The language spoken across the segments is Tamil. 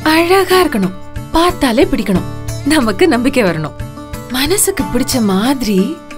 அழகா இருக்கணும் பார்த்தாலே பிடிக்கணும் நமக்கு நம்பிக்கை வரணும் மனசுக்கு பிடிச்ச மாதிரி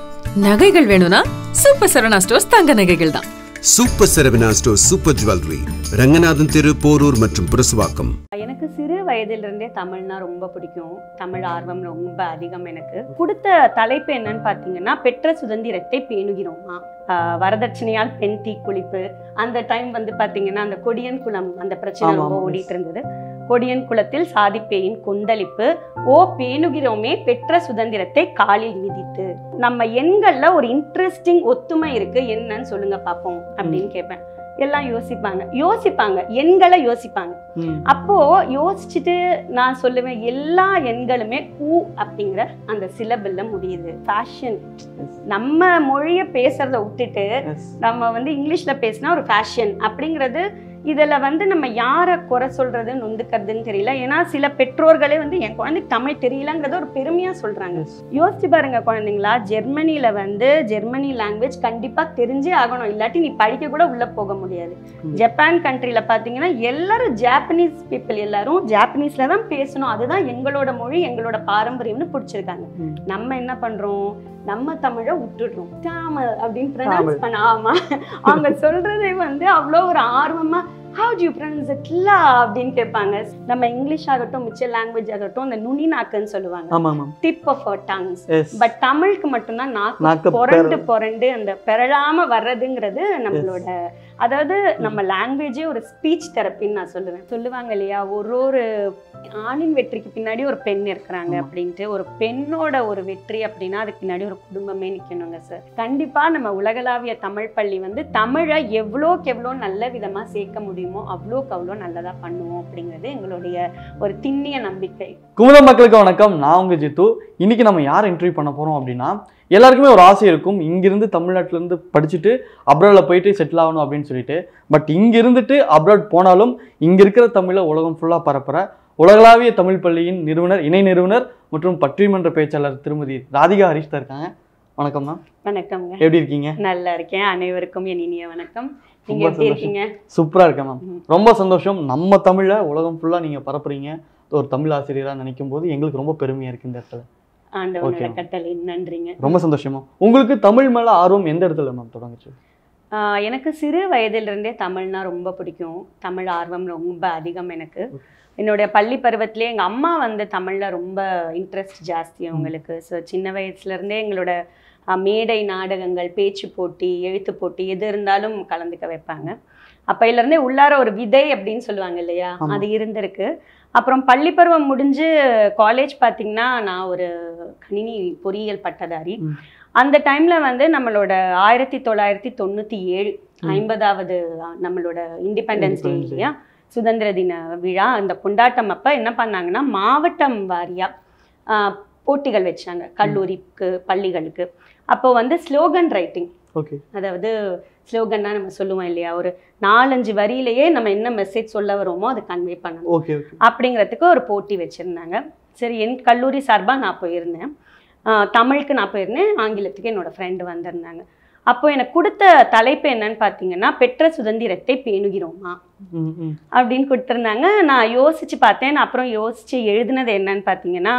நகைகள் வேணும்னா சூப்பர் சரவணா ஸ்டோர்ஸ் தங்க நகைகள் தான் super Saravana store super jewellery Ranganathan தெரு போரூர் மற்றும் புரசுவாக்கம் எனக்கு சிறு வயதிலிருந்தே தமிழ்னா ரொம்ப பிடிக்கும் தமிழ் ஆர்வம் ரொம்ப அதிகம் எனக்கு கொடுத்த தலைப்பு என்னன்னு பார்த்தீங்கன்னா பெற்ற சுதந்திரத்தை பேணுகிறோமா ஆஹ் வரதட்சணையால் பெண் தீக்குளிப்பு அந்த டைம் வந்து பார்த்தீங்கன்னா அந்த கொடியன் குளம் அந்த பிரச்சனை ஆமா, ரொம்ப ஆமா, ஓடிட்டு இருந்தது கொடியன் குளத்தில் சாதிப்பேயின் கொந்தளிப்பு ஓ பேணுகிறோமே பெற்ற சுதந்திரத்தை காலில் மிதித்து நம்ம எண்கள்ல ஒரு இன்ட்ரெஸ்டிங் ஒத்துமை இருக்கு என்னன்னு சொல்லுங்க பார்ப்போம் அப்படின்னு கேட்பேன் எல்லாம் யோசிப்பாங்க யோசிப்பாங்க எண்களை யோசிப்பாங்க ம். அப்போ யோசிச்சுட்டு நான் சொல்லுவேன் எல்லா எண்களுமே ஊ அப்படிங்கிற அந்த சிலபிள்ல முடியுது ஃபேஷன் நம்ம மொழியை பேசுறத விட்டுட்டு Yes. நம்ம வந்து இங்கிலீஷ்ல பேசினா ஒரு ஃபேஷன் அப்படிங்கிறது இதுல வந்து நம்ம யாரை குறை சொல்றது நொந்துக்கிறதுன்னு தெரியல ஏன்னா சில பெற்றோர்களே வந்து என் குழந்தைக்கு தமிழ் தெரியலங்கிறத ஒரு பெருமையா சொல்றாங்க Yes. யோசிச்சு பாருங்க குழந்தைங்களா ஜெர்மனில வந்து ஜெர்மனி லாங்குவேஜ் கண்டிப்பா தெரிஞ்சே ஆகணும் இல்லாட்டி நீ படிக்க கூட உள்ள போக முடியாது ம். ஜப்பான் கண்ட்ரில பாத்தீங்கன்னா எல்லாரும் ஜாப்பனீஸ் பீப்புள் எல்லாரும் ஜாப்பனீஸ்ல தான் பேசணும் அதுதான் எங்களோட மொழி எங்களோட பாரம்பரியம்னு பிடிச்சிருக்காங்க ம். நம்ம என்ன பண்றோம் நம்ம தமிழை விட்டுடுறோம் தாமல் அப்படின்னு தாமல். ப்ரொனவுன்ஸ் பண்ண ஆமா அவங்க சொல்றதே வந்து அவ்வளோ ஒரு ஆர்வமா ஹவு டு ப்ரொனவுன்ஸ் இட் லா அப்படின்னு கேட்பாங்க நம்ம இங்கிலீஷ் ஆகட்டும் மிச்ச லாங்குவேஜ் ஆகட்டும் அந்த நுனி நாக்குன்னு சொல்லுவாங்க ஆமா ஆமா tip of our tongues yes but தமிழுக்கு மட்டும்தான் நாக்கு நாக்கு புரண்டு பெற- புரண்டு அந்த பெறலாம வர்றதுங்கிறது நம்மளோட அதாவது நம்ம லாங்குவேஜே ஒரு ஸ்பீச் தெரப்பின்னு நான் சொல்லுவேன் சொல்லுவாங்க இல்லையா ஒரு ஒரு ஆணின் வெற்றிக்கு பின்னாடி ஒரு பெண் இருக்கிறாங்க ஆமா. அப்படின்ட்டு ஒரு பெண்ணோட ஒரு வெற்றி அப்படின்னா அதுக்கு பின்னாடி ஒரு குடும்பமே நிக்கணுங்க சார் கண்டிப்பா நம்ம உலகளாவிய தமிழ் பள்ளி வந்து தமிழை எவ்வளோக்கு எவ்வளோ நல்ல விதமா சேர்க்க முடியுமோ அவ்வளோக்கு அவ்வளோ நல்லதா பண்ணுவோம் அப்படிங்கிறது எங்களுடைய ஒரு திண்ணிய நம்பிக்கை குமுதம் மக்களுக்கு வணக்கம் நான் உங்க ஜித்து இன்னைக்கு நம்ம யார் இன்டர்வியூ பண்ண போறோம் அப்படின்னா எல்லாருக்குமே ஒரு ஆசை இருக்கும் இங்கிருந்து தமிழ்நாட்டுல இருந்து படிச்சுட்டு அப்ராடில் போயிட்டு செட்டில் ஆகணும் அப்படின்னு சொல்லிட்டு பட் இங்க இருந்துட்டு அப்ராட் போனாலும் இங்க இருக்கிற தமிழை உலகம் ஃபுல்லா பரப்புற உலகளாவிய தமிழ் பள்ளியின் நிறுவனர் இணை நிறுவனர் மற்றும் பற்றிமன்ற பேச்சாளர் திருமதி ராதிகா ஹரிஷ் தான் இருக்காங்க வணக்கம் மேம் வணக்கம்ங்க எப்படி இருக்கீங்க நல்லா இருக்கேன் அனைவருக்கும் என் இனிய வணக்கம் நீங்க ரொம்ப எப்படி சந்தோஷம். இருக்கீங்க சூப்பரா இருக்கேன் மேம் ம். ரொம்ப சந்தோஷம் நம்ம தமிழை உலகம் ஃபுல்லா நீங்க பரப்புறீங்க ஒரு தமிழ் ஆசிரியரா நினைக்கும் போது எங்களுக்கு ரொம்ப பெருமையா இருக்கு இந்த இடத்துல ஆண்டவனோட Okay. கட்டளை நன்றிங்க ரொம்ப சந்தோஷமா உங்களுக்கு தமிழ் மேல ஆர்வம் எந்த இடத்துல மேம் தொடங்குச்சு ஆஹ் எனக்கு சிறு வயதிலிருந்தே தமிழ்னா ரொம்ப பிடிக்கும் தமிழ் ஆர்வம் ரொம்ப அதிகம் எனக்கு என்னுடைய பள்ளி பருவத்திலே எங்கள் அம்மா வந்து தமிழில் ரொம்ப இன்ட்ரெஸ்ட் ஜாஸ்தி அவங்களுக்கு ஸோ சின்ன வயசுலேருந்தே எங்களோட ஆஹ், மேடை நாடகங்கள் பேச்சு போட்டி எழுத்து போட்டி எது இருந்தாலும் கலந்துக்க வைப்பாங்க அப்பையிலேருந்தே உள்ளார ஒரு விதை அப்படின்னு சொல்லுவாங்க இல்லையா ஆமா. அது இருந்திருக்கு அப்புறம் பள்ளி பருவம் முடிஞ்சு காலேஜ் பார்த்தீங்கன்னா நான் ஒரு கணினி பொறியியல் பட்டதாரி ம். அந்த டைம்ல வந்து நம்மளோட ஆயிரத்தி தொள்ளாயிரத்தி தொண்ணூத்தி ஏழு ம். ஐம்பதாவது நம்மளோட இண்டிபெண்டன்ஸ் டே Independence Day. இல்லையா சுதந்திர தின விழா அந்த கொண்டாட்டம் அப்ப என்ன பண்ணாங்கன்னா மாவட்டம் வாரியா ஆஹ், போட்டிகள் வச்சாங்க கல்லூரிக்கு பள்ளிகளுக்கு அப்போ வந்து ஸ்லோகன் ரைட்டிங் ஓகே அதாவது ஸ்லோகன்னா நம்ம சொல்லுவோம் இல்லையா ஒரு நாலஞ்சு வரியிலேயே நம்ம என்ன மெசேஜ் சொல்ல வரோமோ அதை கன்வே பண்ணணும் ஓகே ஓகே அப்படிங்கிறதுக்கு ஒரு போட்டி வச்சுருந்தாங்க சரி என் கல்லூரி சார்பாக நான் போயிருந்தேன் ஆஹ் தமிழுக்கு நான் போயிருந்தேன் ஆங்கிலத்துக்கு என்னோட ஃப்ரெண்டு வந்திருந்தாங்க அப்போ எனக்கு கொடுத்த தலைப்பு என்னன்னு பார்த்தீங்கன்னா பெற்ற சுதந்திரத்தை பேணுகிறோமா ம் ம் அப்படின்னு கொடுத்துருந்தாங்க நான் யோசிச்சு பார்த்தேன் நான் அப்புறம் யோசிச்சு எழுதினது என்னன்னு பார்த்தீங்கன்னா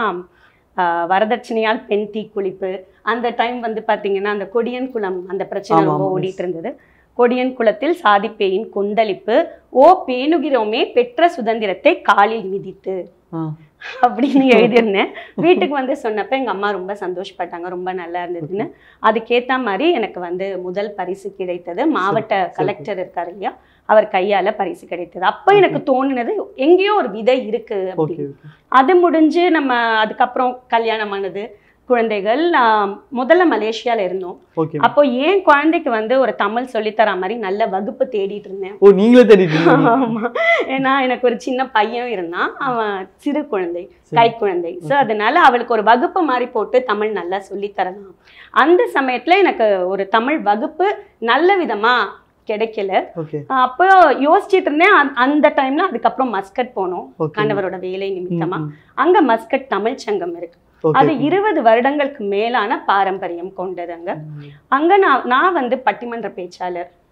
ஆஹ் வரதட்சணையால் பெண் தீக்குளிப்பு அந்த டைம் வந்து பார்த்தீங்கன்னா அந்த கொடியன் குளம் அந்த பிரச்சனை ஆமா, ரொம்ப ஆமா, ஓடிட்டு இருந்தது கொடியன் குளத்தில் சாதிப்பேயின் கொந்தளிப்பு ஓ பேணுகிறோமே பெற்ற சுதந்திரத்தை காலில் மிதித்து ஆ அப்படின்னு எழுதியிருந்தேன் வீட்டுக்கு வந்து சொன்னப்ப எங்க அம்மா ரொம்ப சந்தோஷப்பட்டாங்க ரொம்ப நல்லா இருந்ததுன்னு அதுக்கேத்த மாதிரி எனக்கு வந்து முதல் பரிசு கிடைத்தது மாவட்ட சிறப்பு. கலெக்டர் இருக்காரு இல்லையா அவர் கையால பரிசு கிடைத்தது அப்ப எனக்கு தோணுனது எங்கேயோ ஒரு விதை இருக்கு ஓகே அப்படின்னு ஓகே அது முடிஞ்சு நம்ம அதுக்கப்புறம் கல்யாணமானது குழந்தைகள் ஆஹ், முதல்ல மலேசியால இருந்தோம் ஓகே அப்போ ஏன் குழந்தைக்கு வந்து ஒரு தமிழ் சொல்லித்தர மாதிரி நல்ல வகுப்பு தேடிட்டு இருந்தேன் ஓ நீங்களே தேடிட்டு இருக்கீங்க ஆமா ஏன்னா எனக்கு ஒரு சின்ன பையன் இருந்தான் அவன் சிறு குழந்தை சரி. கை குழந்தை ஸோ அதனால அவளுக்கு ஒரு வகுப்பு மாதிரி போட்டு தமிழ் நல்லா சொல்லித் தரலாம் அந்த சமயத்துல எனக்கு ஒரு தமிழ் வகுப்பு நல்ல விதமா கிடைக்கல ஓகே அப்போ யோசிச்சிட்டு இருந்தேன் அந்த- அந்த டைம்ல அதுக்கப்புறம் மஸ்கட் போனோம் ஓகே கணவரோட வேலை ம், நிமித்தமா ம். அங்க மஸ்கட் தமிழ் சங்கம் இருக்கு ஓகே அது இருபது வருடங்களுக்கு மேலான பாரம்பரியம் கொண்டது அங்க ம். அங்க நான் நான் வந்து பட்டிமன்ற பேச்சாளர்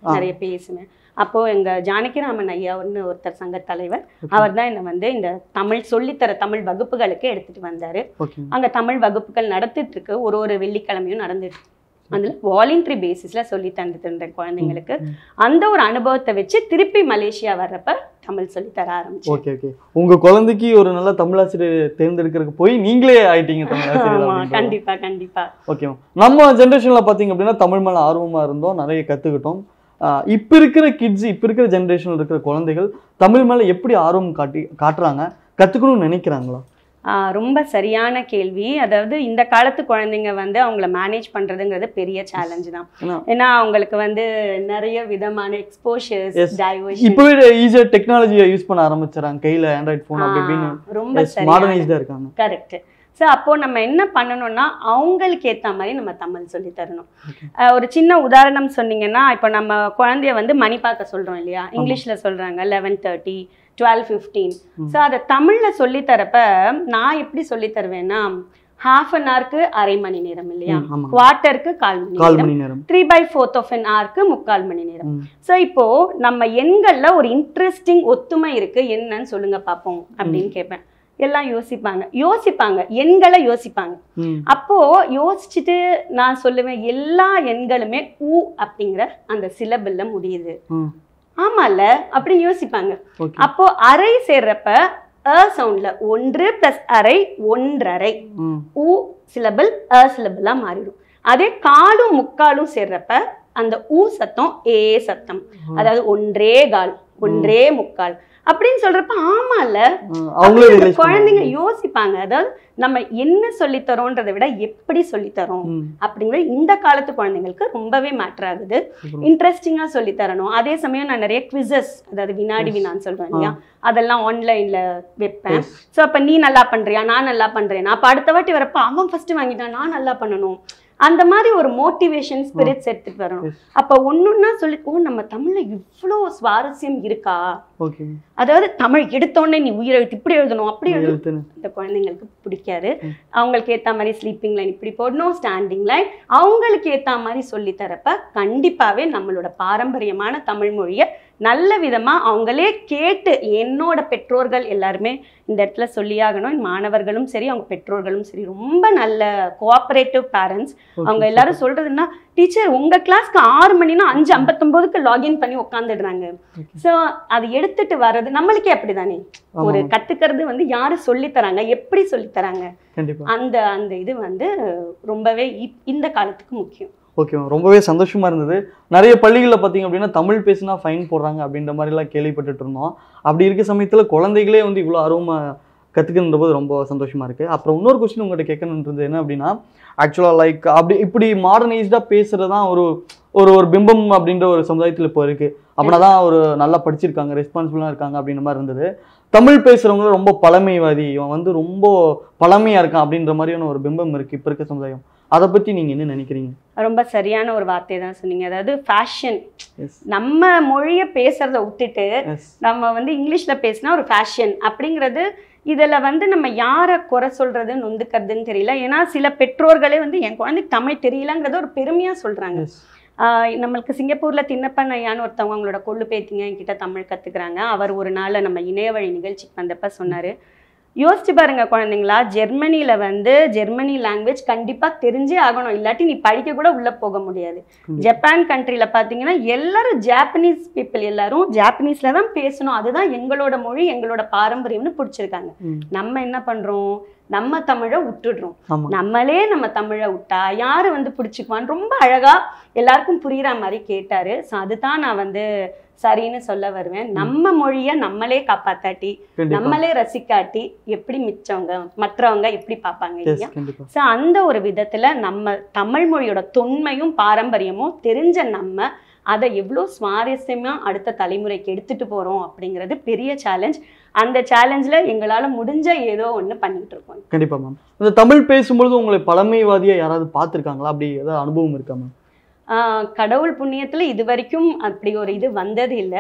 ஆ. நிறைய பேசுவேன் அப்போ எங்க ஜானகிராமன் ஐயா ஒன்று ஒருத்தர் சங்க தலைவர் அவர் தான் என்னை வந்து இந்த தமிழ் சொல்லித்தர தமிழ் வகுப்புகளுக்கு எடுத்துட்டு வந்தாரு ஓகே அங்க தமிழ் வகுப்புகள் நடத்திட்டு இருக்கு ஒரு ஒரு வெள்ளிக்கிழமையும் நடந்துட்டு இருக்கு. அதுல வாலண்டரி பேசிஸ்ல சொல்லி தந்துட்டு இருந்தேன் குழந்தைங்களுக்கு அந்த ஒரு அனுபவத்தை வச்சு திருப்பி மலேசியா வர்றப்ப தமிழ் சொல்லி தர ஆரம்பிச்சேன் ஓகே ஓகே உங்க குழந்தைக்கு ஒரு நல்ல தமிழாசிரியர் தேர்ந்தெடுக்கிறதுக்கு போய் நீங்களே ஆயிட்டீங்க தமிழாசிரியர் ஆமா அப்படின்ற கண்டிப்பா கண்டிப்பா ஓகே நம்ம ஜென்ரேஷனில் பார்த்தீங்க அப்படின்னா தமிழ் மேலே ஆர்வமாக இருந்தோம் நிறைய கற்றுக்கிட்டோம் இப்போ இருக்கிற கிட்ஸ் இப்போ இருக்கிற ஜென்ரேஷனில் இருக்கிற குழந்தைகள் தமிழ் மேலே எப்படி ஆர்வம் காட்டி காட்டுறாங்க கற்றுக்கணும்னு நினைக்கிறாங்களா ஆஹ் ரொம்ப சரியான கேள்வி அதாவது இந்த காலத்து குழந்தைங்க வந்து அவங்கள மேனேஜ் பண்றதுங்கிறது பெரிய சேலஞ்சு தான் ஏன்னா ஏன்னா அவங்களுக்கு வந்து நிறைய விதமான எக்ஸ்போஷர்ஸ் Yes. டைவர்ஷன் இப்போவே ஈஸியாக டெக்னாலஜியை யூஸ் பண்ண ஆரம்பிச்சிடறாங்க கையில் ஆண்ட்ராய்ட் ஃபோன் அப்படி இப்படின்னு ரொம்ப Yes, சரியான மாடர்னைஸ்டாக இருக்காங்க கரெக்ட் ஸோ அப்போ நம்ம என்ன பண்ணணும்னா அவங்களுக்கு ஏற்ற மாதிரி நம்ம தமிழ் சொல்லி தரணும் அஹ் ஒரு சின்ன உதாரணம் சொன்னீங்கன்னா இப்போ நம்ம குழந்தைய வந்து மணி பார்க்க சொல்றோம் இல்லையா இங்கிலீஷ்ல சொல்றாங்க eleven thirty twelve fifteen so அதை தமிழ்ல சொல்லி தரப்ப நான் எப்படி சொல்லி தருவேன்னா ஹாஃப் அன் ஹவருக்கு அரை மணி நேரம் இல்லையா ம், ஆமா. குவார்ட்டருக்கு கால் மணி கால் நேரம் மணி நேரம் three by fourth of an ஹவருக்கு முக்கால் மணி நேரம் ம். ஸோ இப்போ நம்ம எண்கள்ல ஒரு இன்ட்ரெஸ்டிங் ஒத்துமை இருக்கு என்னன்னு சொல்லுங்க பார்ப்போம் அப்படின்னு கேட்பேன் எல்லாம் யோசிப்பாங்க யோசிப்பாங்க எண்களை யோசிப்பாங்க ம் அப்போ யோசிச்சுட்டு நான் சொல்லுவேன் எல்லா எண்களுமே ஊ அப்படிங்கிற அந்த சிலபிள்ல முடியுது ம் ஆமால அப்படின்னு யோசிப்பாங்க ஓகே அப்போ அரை சேர்றப்ப அ சவுண்ட்ல ஒன்று பிளஸ் அரை ஒன்றரை ம் ஊ சிலபிள் அ சிலபிளா மாறிடும் அதே காலும் முக்காலும் சேர்றப்ப அந்த ஊ சத்தம் ஏ சத்தம் அதாவது ஒன்றே கால் ஒன்றே முக்கால் அப்படின்னு சொல்றப்ப ஆமால ம், அவங்களே அப்படி அந்த realize குழந்தைங்க பண்ணுவாங்க. யோசிப்பாங்க அதாவது நம்ம என்ன சொல்லித்தரோன்றதை விட எப்படி சொல்லித்தரோம் ம் அப்படிங்கிறது இந்த காலத்து குழந்தைங்களுக்கு ரொம்பவே மேட்டர் ஆகுது அப்புறம் இன்ட்ரெஸ்டிங்கா சொல்லி தரணும் அதே சமயம் நான் நிறைய குவிசஸ் அதாவது வினாடி வினான்னு சொல்றேன் இல்லையா அதெல்லாம் ஆன்லைன்ல வைப்பேன் Yes. ஸோ அப்ப நீ நல்லா பண்றியா நான் நல்லா பண்றேன் அப்ப அடுத்த வாட்டி வரப்ப அவன் ஃபர்ஸ்ட் வாங்கிட்டான் நான் நல்லா பண்ணணும் அந்த மாதிரி ஒரு மோட்டிவேஷன் ஸ்பிரிட்ஸ் எடுத்துட்டு வரணும் Yes. அப்ப ஒன்னொன்னா சொல்லி ஓ நம்ம தமிழ்ல இவ்வளோ சுவாரஸ்யம் இருக்கா ஓகே அதாவது தமிழ் எடுத்தோடனே நீ உயிர் எழுத்து இப்படி எழுதணும் அப்படி எழுதணும் எழுத்துன்னு இந்த குழந்தைங்களுக்கு பிடிக்காது அவங்களுக்கு ஏத்த மாதிரி ஸ்லீப்பிங் லைன் இப்படி போடணும் ஸ்டாண்டிங் லைன் அவங்களுக்கு ஏத்த மாதிரி சொல்லி தரப்ப கண்டிப்பாவே நம்மளோட பாரம்பரியமான தமிழ் மொழியை நல்ல விதமா அவங்களே கேட்டு என்னோட பெற்றோர்கள் எல்லாருமே இந்த இடத்துல சொல்லியாகணும் என் மாணவர்களும் சரி அவங்க பெற்றோர்களும் சரி ரொம்ப நல்ல கோஆபரேட்டிவ் பேரண்ட்ஸ் அவங்க எல்லாரும் சொல்றதுன்னா டீச்சர் உங்க கிளாஸ்க்கு ஆறு மணினா அஞ்சு ஐம்பத்தொன்பதுக்கு லாகின் பண்ணி உட்காந்துடுறாங்க ஸோ அது எடுத்துட்டு வர்றது நம்மளுக்கே அப்படிதானே ஒரு ஆமா. கத்துக்கிறது வந்து யாரு சொல்லி தராங்க எப்படி சொல்லி தராங்க கண்டிப்பா அந்த அந்த இது வந்து ரொம்பவே இப்- இந்த காலத்துக்கு முக்கியம் ஓகே மேம் ரொம்பவே சந்தோஷமா இருந்தது நிறைய பள்ளிகளில் பார்த்தீங்க அப்படின்னா தமிழ் பேசினா ஃபைன் போடுறாங்க அப்படின்ற மாதிரிலாம் கேள்விப்பட்டுட்டு இருந்தோம் அப்படி இருக்க சமயத்தில் குழந்தைகளே வந்து இவ்வளோ ஆர்வமாக கற்றுக்கின்ற போது ரொம்ப சந்தோஷமா இருக்கு அப்புறம் இன்னொரு கொஸ்டின் உங்கள்கிட்ட கேட்கணுன்றது என்ன அப்படின்னா ஆக்சுவலாக லைக் அப்படி இப்படி மாடர்னைஸ்டாக பேசுறது தான் ஒரு ஒரு ஒரு பிம்பம் அப்படின்ற ஒரு சமுதாயத்தில் இப்போ இருக்கு அப்படின்னா தான் ஒரு நல்லா படிச்சிருக்காங்க ரெஸ்பான்சிபிளாக இருக்காங்க அப்படின்ற மாதிரி இருந்தது தமிழ் பேசுறவங்க ரொம்ப பழமைவாதி இவன் வந்து ரொம்ப பழமையா இருக்கான் அப்படின்ற மாதிரியான ஒரு பிம்பம் இருக்கு இப்போ இருக்க சமுதாயம் அதை பற்றி நீங்கள் என்ன நினைக்கிறீங்க ரொம்ப சரியான ஒரு வார்த்தை தான் சொன்னீங்க அதாவது ஃபேஷன் எஸ் நம்ம மொழியை பேசுறத விட்டுட்டு எஸ் நம்ம வந்து இங்கிலீஷ்ல பேசினா ஒரு ஃபேஷன் அப்படிங்கிறது இதுல வந்து நம்ம யாரை குறை சொல்றது நொந்துக்கிறதுன்னு தெரியல ஏன்னா சில பெற்றோர்களே வந்து என் குழந்தைக்கு தமிழ் தெரியலங்கிறத ஒரு பெருமையா சொல்றாங்க எஸ் ஆஹ் நம்மளுக்கு சிங்கப்பூர்ல தின்னப்பன் ஐயான்னு ஒருத்தவங்க அவங்களோட கொள்ளு பேத்திங்க என்கிட்ட தமிழ் கத்துக்கிறாங்க அவர் ஒரு நாள் நம்ம இணையவழி நிகழ்ச்சிக்கு வந்தப்ப சொன்னாரு யோசிச்சு பாருங்க குழந்தைங்களா ஜெர்மனியில வந்து ஜெர்மனி லாங்குவேஜ் கண்டிப்பா தெரிஞ்சே ஆகணும் இல்லாட்டி நீ படிக்க கூட உள்ள போக முடியாது ஜப்பான் கண்ட்ரில பாத்தீங்கன்னா எல்லாரும் ஜாப்பனீஸ் பீப்புள் எல்லாரும் ஜாப்பனீஸ்ல தான் பேசணும் அதுதான் எங்களோட மொழி எங்களோட பாரம்பரியம்னு பிடிச்சிருக்காங்க ம். நம்ம என்ன பண்றோம் நம்ம தமிழை விட்டுடுறோம் ஆமா நம்மளே நம்ம தமிழை விட்டா யாரு வந்து பிடிச்சிக்குவான்னு ரொம்ப அழகா எல்லாருக்கும் புரியுற மாதிரி கேட்டாரு ஸோ அதுதான் நான் வந்து சரின்னு சொல்ல வருவேன் நம்ம மொழியை நம்மளே காப்பாத்தாட்டி கண்டிப்பா நம்மளே ரசிக்காட்டி எப்படி மிச்சவங்க மற்றவங்க எப்படி பார்ப்பாங்க எஸ் இல்லையா கண்டிப்பா ஸோ அந்த ஒரு விதத்துல நம்ம தமிழ் மொழியோட தொன்மையும் பாரம்பரியமும் தெரிஞ்ச நம்ம அதை எவ்வளோ சுவாரஸ்யமா அடுத்த தலைமுறைக்கு எடுத்துட்டு போறோம் அப்படிங்கிறது பெரிய சேலஞ்ச் அந்த சேலஞ்சில் எங்களால முடிஞ்ச ஏதோ ஒண்ணு பண்ணிட்டு இருக்கோம் கண்டிப்பா மேம் இந்த தமிழ் பேசும்பொழுது உங்களை பழமைவாதியா யாராவது பார்த்திருக்காங்களா அப்படி ஏதாவது அனுபவம் இருக்கா மேம் ஆஹ் கடவுள் புண்ணியத்துல இது வரைக்கும் அப்படி ஒரு இது வந்தது இல்லை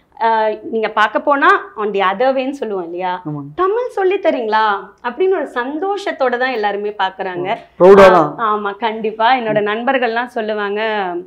நீங்க பார்க்க போனா ஆன் தி அதர்வேன்னு சொல்லுவோம் இல்லையா ஆமாங்க தமிழ் சொல்லி தரீங்களா அப்படின்னு ஒரு சந்தோஷத்தோட தான் எல்லாருமே பார்க்கறாங்க ப்ரௌடா ஆ, தான் ஆமா கண்டிப்பா என்னோட நண்பர்கள்லாம் சொல்லுவாங்க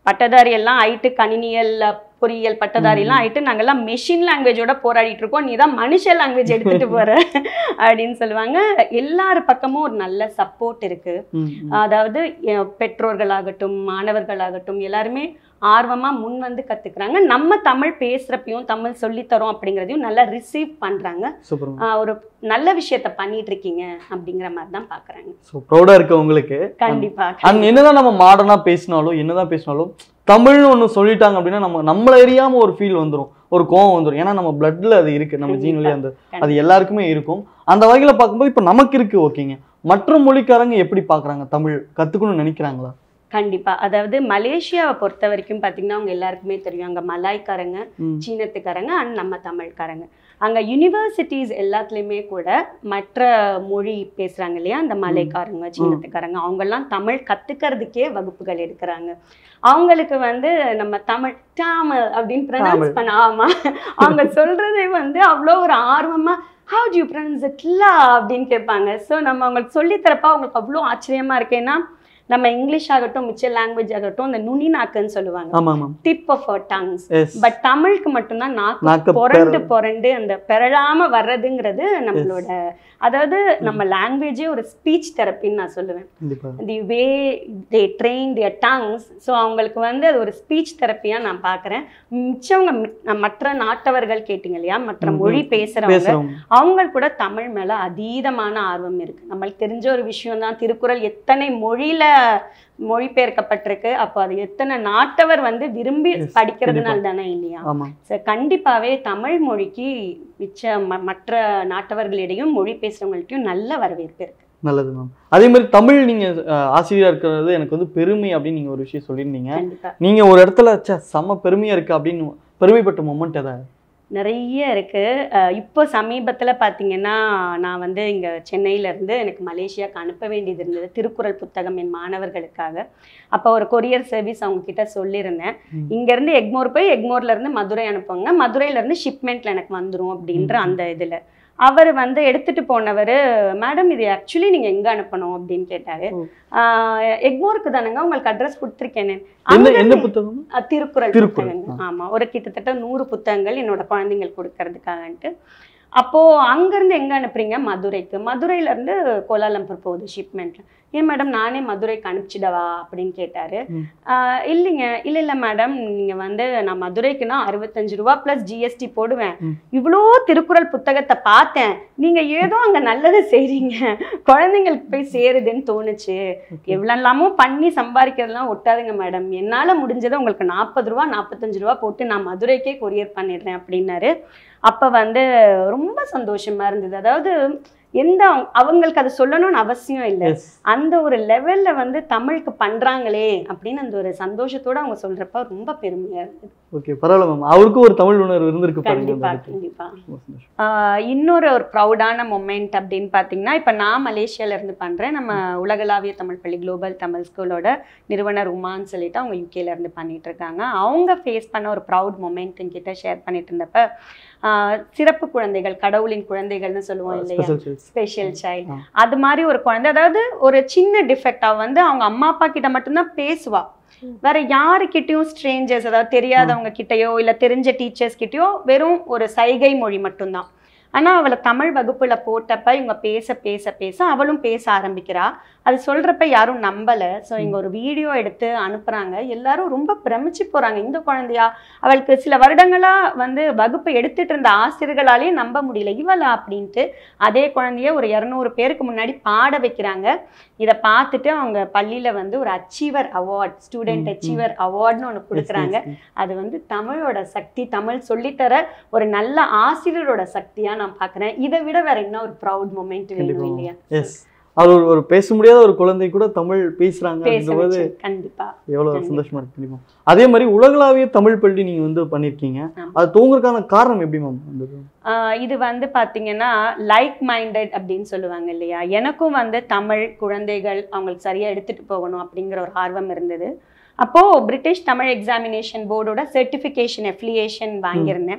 பட்டதாரி எல்லாம் ஆயிட்டு கணினியல் பொறியியல் பட்டதாரி எல்லாம் ஆயிட்டு நாங்கெல்லாம் மெஷின் லாங்குவேஜோட போராடிட்டு இருக்கோம் நீ தான் மனுஷ லாங்குவேஜ் எடுத்துட்டு போற அப்படின்னு சொல்லுவாங்க எல்லார் பக்கமும் ஒரு நல்ல சப்போர்ட் இருக்கு ம், ம். அதாவது எ- பெற்றோர்களாகட்டும் மாணவர்களாகட்டும் எல்லாருமே ஆர்வமா முன் வந்து கத்துக்கிறாங்க நம்ம தமிழ் பேசுறப்பையும் தமிழ் சொல்லித்தரோம் அப்படிங்கிறதையும் நல்லா ரிசீவ் பண்றாங்க சூப்பர் மேம் ஆஹ் ஒரு நல்ல விஷயத்த பண்ணிட்டு இருக்கீங்க அப்படிங்கிற மாதிரி தான் பாக்குறாங்க ஸோ ப்ரௌடாக இருக்கு உங்களுக்கு கண்டிப்பா அண்ட் என்னதான் நம்ம மாடர்னாக பேசினாலும் என்னதான் பேசினாலும் தமிழ்னு ஒன்று சொல்லிட்டாங்க அப்படின்னா நம்ம நம்மள அறியாம ஒரு ஃபீல் வந்துரும் ஒரு கோவம் வந்துரும் ஏன்னா நம்ம பிளட்ல அது இருக்கு நம்ம ஜீன் வழியா அந்த அது எல்லாருக்குமே இருக்கும் அந்த வகையில பார்க்கும்போது இப்போ நமக்கு இருக்கு ஓகேங்க மற்ற மொழிக்காரங்க எப்படி பார்க்கறாங்க தமிழ் கத்துக்கணும்னு நினைக்கிறாங்களா கண்டிப்பா அதாவது மலேசியாவை பொறுத்த வரைக்கும் பாத்தீங்கன்னா அவங்க எல்லாருக்குமே தெரியும் அங்க மலாய்க்காரங்க ம். சீனத்துக்காரங்க அண்ட் நம்ம தமிழ்காரங்க அங்க யூனிவர்சிட்டிஸ் எல்லாத்துலேயுமே கூட மற்ற மொழி பேசுறாங்க இல்லையா அந்த மலைக்காரங்க சீனத்துக்காரங்க அவங்கெல்லாம் தமிழ் கத்துக்கிறதுக்கே வகுப்புகள் எடுக்கிறாங்க அவங்களுக்கு வந்து நம்ம தமிழ் டாமல் அப்படின்னு ப்ரொனவுன்ஸ் பண்ண ஆமா அவங்க சொல்றதே வந்து அவ்வளோ ஒரு ஆர்வமா ஹவு டு யூ ப்ரொனவுன்ஸ் இட்லா அப்படின்னு கேட்பாங்க ஸோ நம்ம அவங்களுக்கு சொல்லித்தரப்ப அவங்களுக்கு அவ்வளோ ஆச்சரியமா இருக்கு ஏன்னா நம்ம இங்கிலீஷ் ஆகட்டும் மிச்ச லாங்குவேஜ் ஆகட்டும் அந்த நுனி நாக்குன்னு சொல்லுவாங்க ஆமா ma'am tip of our tongues yes but தமிழுக்கு மட்டும்தான் நாக்கு நாக்கு புரண்டு பெற- புரண்டு அந்த பெறலாம வர்றதுங்கிறது நம்மளோட அதாவது நம்ம லாங்குவேஜே ஒரு ஸ்பீச் தெரப்பின்னு நான் சொல்லுவேன் கண்டிப்பா the way they train their tongues so அவங்களுக்கு வந்து அது ஒரு ஸ்பீச் தெரப்பியாக நான் பார்க்குறேன் மிச்சவங்க மி- மற்ற நாட்டவர்கள் கேட்டிங்க இல்லையா மற்ற ம், மொழி ம். பேசுகிறவங்க பேசுறவங்க அவங்களுக்கு கூட தமிழ் மேல அதீதமான ஆர்வம் இருக்கு நம்மளுக்கு தெரிஞ்ச ஒரு விஷயம் தான் திருக்குறள் எத்தனை மொழியில மொழிபெயர்க்கப்பட்டிருக்கு அப்போ அது எத்தனை நாட்டவர் வந்து விரும்பி Yes, படிக்கிறதுனால தானே இல்லையா ஆமா So, கண்டிப்பாவே தமிழ் மொழிக்கு மிச்ச ம- மற்ற நாட்டவர்களிடையும் மொழி பேசுறவங்கள்ட்டையும் நல்ல வரவேற்பு இருக்கு நல்லது மேம் அதே மாதிரி தமிழ் நீங்க அஹ், ஆசிரியரா இருக்கிறது எனக்கு வந்து பெருமை அப்படின்னு நீங்க ஒரு விஷயம் சொல்லியிருந்தீங்க கண்டிப்பா நீங்க ஒரு இடத்துல ச்சே செம்ம பெருமையா இருக்கு அப்படின்னு பெருமைப்பட்ட மொமெண்ட் எதாவது நிறைய இருக்கு அஹ் இப்போ சமீபத்துல பாத்தீங்கன்னா நான் வந்து இங்க சென்னையில இருந்து எனக்கு மலேசியாவுக்கு அனுப்ப வேண்டியது இருந்தது திருக்குறள் புத்தகம் என் மாணவர்களுக்காக அப்போ ஒரு கொரியர் சர்வீஸ் அவங்க கிட்ட சொல்லியிருந்தேன் ம். இங்க இருந்து எக்மோர் போய் எக்மோர்ல இருந்து மதுரை அனுப்புங்க மதுரையில இருந்து ஷிப்மெண்ட்ல எனக்கு வந்துரும் அப்படின்ற ம். அந்த இதுல அவர் வந்து எடுத்துட்டு போனவர் மேடம் இது ஆக்சுவலி நீங்க எங்க அனுப்பணும் அப்படின்னு கேட்டாரு ஓ. ஆஹ் எக்மோருக்கு தானங்க உங்களுக்கு அட்ரஸ் கொடுத்துருக்கேனே என்ன என்ன புத்தகம் அஹ் திருக்குறள் திருக்குறள், புத்தகங்கள் ஆமா ஒரு கிட்டத்தட்ட நூறு புத்தகங்கள் என்னோட குழந்தைங்களுக்கு கொடுக்கறதுக்காகன்ட்டு அப்போ அங்கிருந்து எங்க அனுப்புறீங்க மதுரைக்கு மதுரையில இருந்து கோலாலம்பூர் போகுது ஷிப்மெண்ட்ல ஏன் மேடம் நானே மதுரைக்கு அனுப்பிச்சிடவா அப்படின்னு கேட்டாரு ம். ஆஹ் இல்லைங்க இல்ல இல்ல மேடம் நீங்க வந்து நான் மதுரைக்குன்னா அறுபத்தஞ்சு ரூபா பிளஸ் ஜிஎஸ்டி போடுவேன் ம். இவ்வளோ திருக்குறள் புத்தகத்தை பார்த்தேன் நீங்க ஏதோ அங்க நல்லதை செய்றீங்க குழந்தைங்களுக்கு போய் சேருதுன்னு தோணுச்சு எவ்வளோலாமோ பண்ணி சம்பாதிக்கிறதுலாம் ஒட்டாதுங்க மேடம் என்னால் முடிஞ்சதை உங்களுக்கு நாற்பது ரூபா நாற்பத்தஞ்சு ரூபா போட்டு நான் மதுரைக்கே கொரியர் பண்ணிடுறேன் அப்படின்னாரு அப்போ வந்து ரொம்ப சந்தோஷமா இருந்தது அதாவது எந்த அவங்க- அவங்களுக்கு அது சொல்லணும்னு அவசியம் இல்லை எஸ் அந்த ஒரு லெவல்ல வந்து தமிழுக்கு பண்றாங்களே அப்படின்னு அந்த ஒரு சந்தோஷத்தோட அவங்க சொல்றப்ப ரொம்ப பெருமையா இருந்தது ஓகே பரவாயில்ல மேம் அவருக்கும் ஒரு தமிழ் உணர்வு இருந்திருக்கு பாருங்க கண்டிப்பா அந்த இடத்துல. கண்டிப்பா ரொம்ப சந்தோஷம். ஆஹ் இன்னொரு ஒரு ப்ரௌடான மொமெண்ட் அப்படின்னு பார்த்தீங்கன்னா இப்போ நான் மலேசியால இருந்து பண்ணுறேன் நம்ம உலகளாவிய தமிழ் பள்ளி குளோபல் தமிழ் ஸ்கூலோட நிறுவனர் உமான்னு சொல்லிட்டு அவங்க யூகேல இருந்து பண்ணிட்டு இருக்காங்க அவங்க ஃபேஸ் பண்ண ஒரு ப்ரௌட் மொமெண்ட் என்கிட்ட ஷேர் பண்ணிட்டு இருந்தப்ப ஆஹ் சிறப்பு குழந்தைகள் கடவுளின் குழந்தைகள்னு சொல்லுவோம் இல்லையா ஸ்பெஷல் சைல்ட்ஸ் ஸ்பெஷல் சைல்டு ஆ. அது மாதிரி ஒரு குழந்தை அதாவது ஒரு சின்ன டிஃபெக்ட் அவ வந்து அவங்க அம்மா அப்பா கிட்ட மட்டும்தான் பேசுவா வேற யாருக்கிட்டயும் ஸ்ட்ரேஞ்சர்ஸ் அதாவது தெரியாதவங்க கிட்டயோ இல்ல தெரிஞ்ச டீச்சர்ஸ் கிட்டயோ வெறும் ஒரு சைகை மொழி மட்டும்தான் ஆனா அவளை தமிழ் வகுப்புல போட்டப்ப இவங்க பேச பேச பேச அவளும் பேச ஆரம்பிக்கிறா அது சொல்றப்ப யாரும் நம்பல ஸோ இங்க ஒரு வீடியோ எடுத்து அனுப்புறாங்க எல்லாரும் ரொம்ப பிரமிச்சு போறாங்க இந்த குழந்தையா அவளுக்கு சில வருடங்களா வந்து வகுப்பு எடுத்துட்டு இருந்த ஆசிரியர்களாலேயே நம்ப முடியல இவளா அப்படின்ட்டு அதே குழந்தைய ஒரு இரநூறு பேருக்கு முன்னாடி பாட வைக்கிறாங்க இதை பார்த்துட்டு அவங்க பள்ளியில வந்து ஒரு அச்சீவர் அவார்ட் ஸ்டூடெண்ட் ம், ம். அச்சீவர் அவார்ட்னு ஒன்று கொடுக்குறாங்க அது வந்து தமிழோட சக்தி தமிழ் சொல்லித்தர ஒரு நல்ல ஆசிரியரோட சக்தியா நான் பார்க்கறேன் இதை விட வேற என்ன ஒரு ப்ரௌட் மொமெண்ட் வேணும் இல்லையா எஸ் அது ஒரு ஒரு பேச முடியாத ஒரு குழந்தை கூட தமிழ் பேசுறாங்க பேச அப்படிங்கும்போது வச்சு கண்டிப்பா எவ்வளவு கண்டிப்பா. சந்தோஷமா இருக்கு தெரியுமா அதே மாதிரி உலகளாவிய தமிழ் பள்ளி நீங்க வந்து பண்ணிருக்கீங்க ஆமா. அது தூங்குறதுக்கான காரணம் எப்படி மேம் வந்தது ஆஹ் இது வந்து பாத்தீங்கன்னா லைக் மைண்டட் அப்படின்னு சொல்லுவாங்க இல்லையா எனக்கும் வந்து தமிழ் குழந்தைகள் அவங்களுக்கு சரியா எடுத்துட்டு போகணும் அப்படிங்கிற ஒரு ஆர்வம் இருந்தது அப்போ பிரிட்டிஷ் தமிழ் எக்ஸாமினேஷன் போர்டோட சர்டிஃபிகேஷன் எஃபிலியேஷன் வாங்கியிருந்தேன்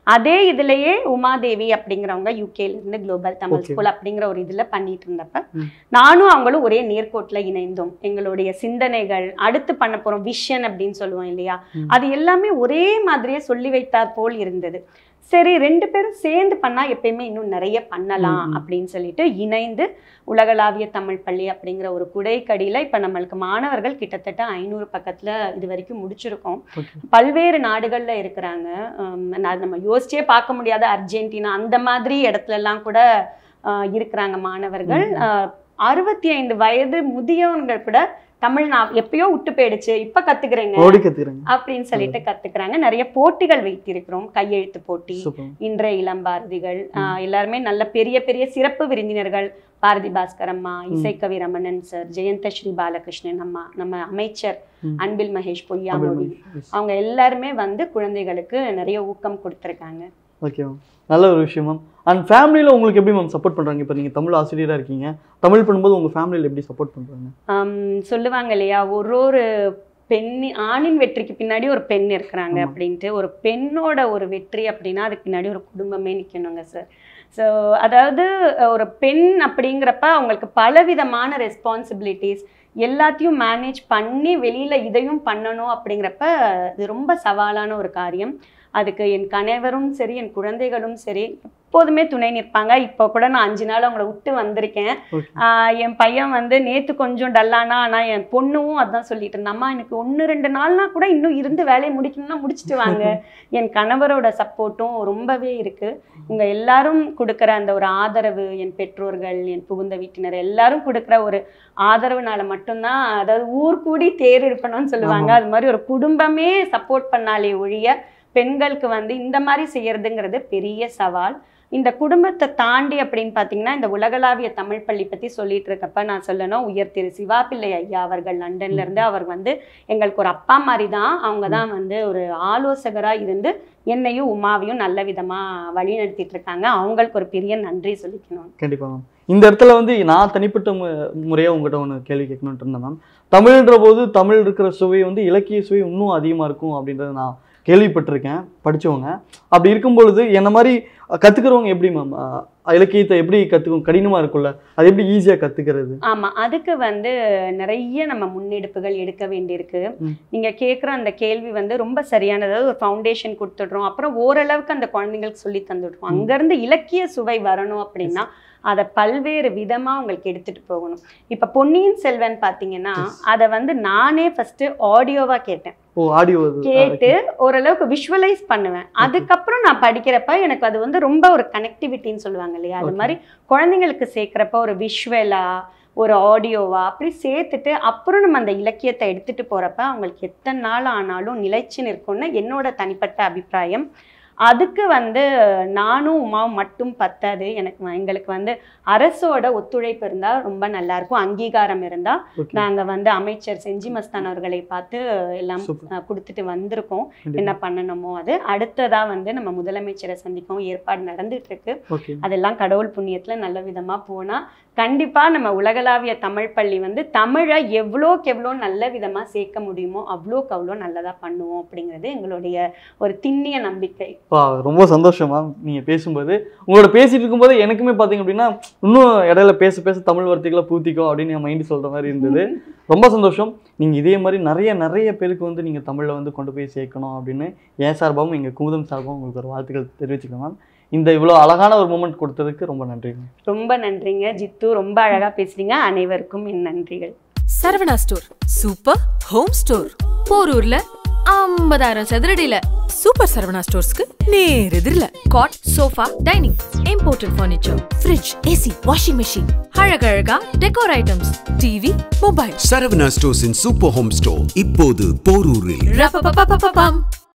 அதே இதுலயே உமாதேவி அப்படிங்கிறவங்க யூகேல இருந்து குளோபல் தமிழ் Okay. ஸ்கூல் அப்படிங்கிற ஒரு இதுல பண்ணிட்டு இருந்தப்ப ம். நானும் அவங்களும் ஒரே நேர்கோட்டில் இணைந்தோம் எங்களுடைய சிந்தனைகள் அடுத்து பண்ண போறோம் விஷன் அப்படின்னு சொல்லுவோம் இல்லையா ம். அது எல்லாமே ஒரே மாதிரியே சொல்லி வைத்தார் போல் இருந்தது சரி ரெண்டு பேரும் சேர்ந்து பண்ணா எப்பயுமே இன்னும் நிறைய பண்ணலாம் ம், ம். அப்படின்னு சொல்லிட்டு இணைந்து உலகளாவிய தமிழ் பள்ளி அப்படிங்கிற ஒரு குடைக்கடியில இப்ப நம்மளுக்கு மாணவர்கள் கிட்டத்தட்ட ஐநூறு பக்கத்துல இது வரைக்கும் முடிச்சிருக்கோம் Okay. பல்வேறு நாடுகள்ல இருக்கிறாங்க ஹம், நான் நம்ம யோசிச்சே பார்க்க முடியாத அர்ஜென்டினா அந்த மாதிரி இடத்துல எல்லாம் கூட ஆஹ், இருக்கிறாங்க மாணவர்கள் ஆஹ், அறுபத்தி ஐந்து வயது முதியவர்கள் கூட தமிழ் நான் எப்பயோ விட்டு போயிடுச்சு இப்ப கத்துக்கிறேங்க ஓடி கத்துக்கிறேங்க அப்படின்னு சொல்லிட்டு கத்துக்கிறாங்க நிறைய போட்டிகள் வைத்திருக்கிறோம் கையெழுத்து போட்டி சூப்பர் இன்றைய இளம் பாரதிகள் ஆஹ் எல்லாருமே நல்ல பெரிய பெரிய சிறப்பு விருந்தினர்கள் பாரதி பாஸ்கர் அம்மா இசைக்கவி ரமணன் சார் ஜெயந்த ஸ்ரீ பாலகிருஷ்ணன் அம்மா நம்ம அமைச்சர் ம். அன்பில் மகேஷ் பொய்யாமொழி அவங்க எல்லாருமே வந்து குழந்தைகளுக்கு நிறைய ஊக்கம் கொடுத்துருக்காங்க ஓகே மேம் நல்ல ஒரு விஷயம் மேம் அண்ட் ஃபேமிலியில் உங்களுக்கு எப்படி மேம் சப்போர்ட் பண்ணுறாங்க இப்போ நீங்கள் தமிழ் ஆசிரியராக இருக்கீங்க தமிழ் பண்ணும்போது உங்கள் ஃபேமிலியில் எப்படி சப்போர்ட் பண்ணுறாங்க ஆம், சொல்லுவாங்க இல்லையா ஒரு ஒரு பெண் ஆணின் வெற்றிக்கு பின்னாடி ஒரு பெண் இருக்கிறாங்க ஆமா. அப்படின்ட்டு ஒரு பெண்ணோட ஒரு வெற்றி அப்படின்னா அதுக்கு பின்னாடி ஒரு குடும்பமே நிற்கணுங்க சார் ஸோ அதாவது அஹ், ஒரு பெண் அப்படிங்கிறப்ப அவங்களுக்கு பலவிதமான ரெஸ்பான்சிபிலிட்டிஸ் எல்லாத்தையும் மேனேஜ் பண்ணி வெளியில இதையும் பண்ணணும் அப்படிங்கிறப்ப இது ரொம்ப சவாலான ஒரு காரியம் அதுக்கு என் கணவரும் சரி என் குழந்தைகளும் சரி எப்போதுமே துணை நிற்பாங்க இப்போ கூட நான் அஞ்சு நாள் அவங்கள விட்டு வந்திருக்கேன் ஓகே ஆஹ் என் பையன் வந்து நேத்து கொஞ்சம் டல்லானா ஆனா என் பொண்ணும் அதான் சொல்லிட்டு இருந்தா, அம்மா எனக்கு ஒன்று ரெண்டு நாள்னா கூட இன்னும் இருந்து வேலையை முடிக்கணும்னா முடிச்சிட்டு வாங்க என் கணவரோட சப்போர்ட்டும் ரொம்பவே இருக்கு உங்க எல்லாரும் கொடுக்குற அந்த ஒரு ஆதரவு என் பெற்றோர்கள் என் புகுந்த வீட்டினர் எல்லாரும் கொடுக்குற ஒரு ஆதரவுனால மட்டும்தான் அதாவது ஊர் கூடி தேர் எடுக்கணும்னு சொல்லுவாங்க அது மாதிரி ஒரு குடும்பமே சப்போர்ட் பண்ணாலே ஒழிய பெண்களுக்கு வந்து இந்த மாதிரி செய்யறதுங்கிறது பெரிய சவால் இந்த குடும்பத்தை தாண்டி அப்படின்னு பார்த்தீங்கன்னா இந்த உலகளாவிய தமிழ் பள்ளி பற்றி சொல்லிட்டு இருக்கப்ப நான் சொல்லணும் உயர் திரு சிவாபிள்ளை ஐயா அவர்கள் லண்டன்ல இருந்து அவர் வந்து எங்களுக்கு ஒரு அப்பா மாதிரி தான் அவங்க தான் வந்து ஒரு ஆலோசகராக இருந்து என்னையும் உமாவையும் நல்ல விதமாக வழி நடத்திட்டு இருக்காங்க அவங்களுக்கு ஒரு பெரிய நன்றி சொல்லிக்கணும் கண்டிப்பாக மேம் இந்த இடத்துல வந்து நான் தனிப்பட்ட மு முறையாக உங்கள்கிட்ட ஒன்று கேள்வி கேட்கணுன்ட்டு இருந்தேன் மேம் தமிழ்ன்ற போது தமிழ் இருக்கிற சுவை வந்து இலக்கிய சுவை இன்னும் அதிகமாக இருக்கும் அப்படின்றத நான் கேள்விப்பட்டிருக்கேன் படிச்சவங்க அப்படி இருக்கும் பொழுது என்ன மாதிரி கற்றுக்கிறவங்க எப்படி மேம் இலக்கியத்தை எப்படி கற்றுக்கும் கடினமாக இருக்கும்ல அது எப்படி ஈஸியாக கற்றுக்கிறது ஆமா அதுக்கு வந்து நிறைய நம்ம முன்னெடுப்புகள் எடுக்க வேண்டியிருக்கு ம். நீங்க கேட்குற அந்த கேள்வி வந்து ரொம்ப சரியானது அதாவது ஒரு ஃபவுண்டேஷன் கொடுத்துடுறோம் அப்புறம் ஓரளவுக்கு அந்த குழந்தைங்களுக்கு சொல்லி தந்துடுறோம் அங்கேருந்து இலக்கிய சுவை வரணும் அப்படின்னா அதை பல்வேறு விதமா உங்களுக்கு எடுத்துட்டு போகணும் இப்ப பொன்னியின் செல்வன் பாத்தீங்கன்னா அதை வந்து நானே ஃபர்ஸ்ட் ஆடியோவா கேட்டேன் ஓ ஆடியோ கேட்டு ஓரளவுக்கு விஷுவலைஸ் பண்ணுவேன் அதுக்கப்புறம் நான் படிக்கிறப்ப எனக்கு அது வந்து ரொம்ப ஒரு கனெக்டிவிட்டின்னு சொல்லுவாங்க இல்லையா அது Okay. மாதிரி குழந்தைங்களுக்கு சேர்க்குறப்ப ஒரு விஷுவலா ஒரு ஆடியோவா அப்படி சேர்த்துட்டு அப்புறம் நம்ம அந்த இலக்கியத்தை எடுத்துட்டு போறப்ப அவங்களுக்கு எத்தனை நாள் ஆனாலும் நிலைச்சு நிற்கும்னு என்னோட தனிப்பட்ட அபிப்பிராயம் அதுக்கு வந்து நானும் உமாவும் மட்டும் பத்தாது எனக்கு வ- எங்களுக்கு வந்து அரசோட ஒத்துழைப்பு இருந்தா ரொம்ப நல்லா இருக்கும் அங்கீகாரம் இருந்தா ஓகே நாங்க வந்து அமைச்சர் செஞ்சி மஸ்தான் அவர்களை பார்த்து எல்லாம் Super. அஹ், கொடுத்துட்டு வந்திருக்கோம் என்ன பண்ணணுமோ அது அடுத்ததா வந்து நம்ம முதலமைச்சரை சந்திக்கவும் ஏற்பாடு நடந்துட்டு இருக்கு ஓகே அதெல்லாம் கடவுள் புண்ணியத்துல நல்ல விதமா போனா கண்டிப்பா நம்ம உலகளாவிய தமிழ் பள்ளி வந்து தமிழை எவ்வளோக்கு எவ்வளோ நல்ல விதமா சேர்க்க முடியுமோ அவ்வளோக்கு அவ்வளோ நல்லதா பண்ணுவோம் அப்படிங்கிறது எங்களுடைய ஒரு திண்ணிய நம்பிக்கை பா ரொம்ப சந்தோஷம் மேம் நீங்கள் பேசும்போது உங்களோட பேசிட்டு இருக்கும்போது எனக்குமே பார்த்தீங்க அப்படின்னா இன்னும் இடையில பேச பேச தமிழ் வார்த்தைகளை பூத்திக்கோ அப்படின்னு என் மைண்டு சொல்கிற மாதிரி இருந்தது ரொம்ப சந்தோஷம் நீங்கள் இதே மாதிரி நிறைய நிறைய பேருக்கு வந்து நீங்கள் தமிழில் வந்து கொண்டு போய் சேர்க்கணும் அப்படின்னு என் சார்பாகவும் எங்கள் குமுதம் சார்பாகவும் உங்களுக்கு ஒரு வாழ்த்துக்கள் தெரிவிச்சுக்கலாம் மேம் இந்த இவ்வளோ அழகான ஒரு மூமெண்ட் கொடுத்ததுக்கு ரொம்ப நன்றி மேம் ரொம்ப நன்றிங்க ஜித்து ரொம்ப அழகா பேசுறீங்க அனைவருக்கும் என் நன்றிகள் Saravana store super home store போரூர்ல ஐம்பதாயிரம் சதுரடியில சூப்பர் சரவணா ஸ்டோர்ஸ்க்கு நேர் எதிரில cot sofa dining imported furniture fridge AC washing machine அழகழகா decor items TV mobile Saravana ஸ்டோர்ஸின் சூப்பர் ஹோம் ஸ்டோர் இப்போது போரூரில் ரப்பப்பப்பப்பப்பம்